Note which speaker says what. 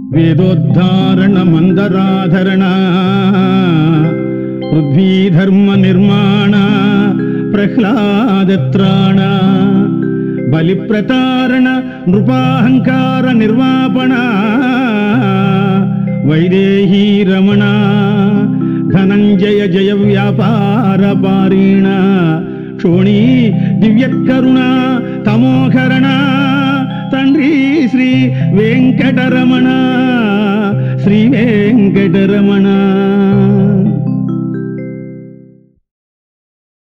Speaker 1: వేదోద్ధారణ మందరాధరణ పృథ్వీధర్మ నిర్మాణ ప్రహ్లాదత్రాణ బలిప్రతారణ నృపాహంకార నిర్వాపణ వైదేహీ రమణ ధనంజయ జయ వ్యాపార పారీణ క్షోణీ దివ్యకరుణ తమోహరణ తండ్రి శ్రీ వెంకటరమణ శ్రీ వెంకటరమణ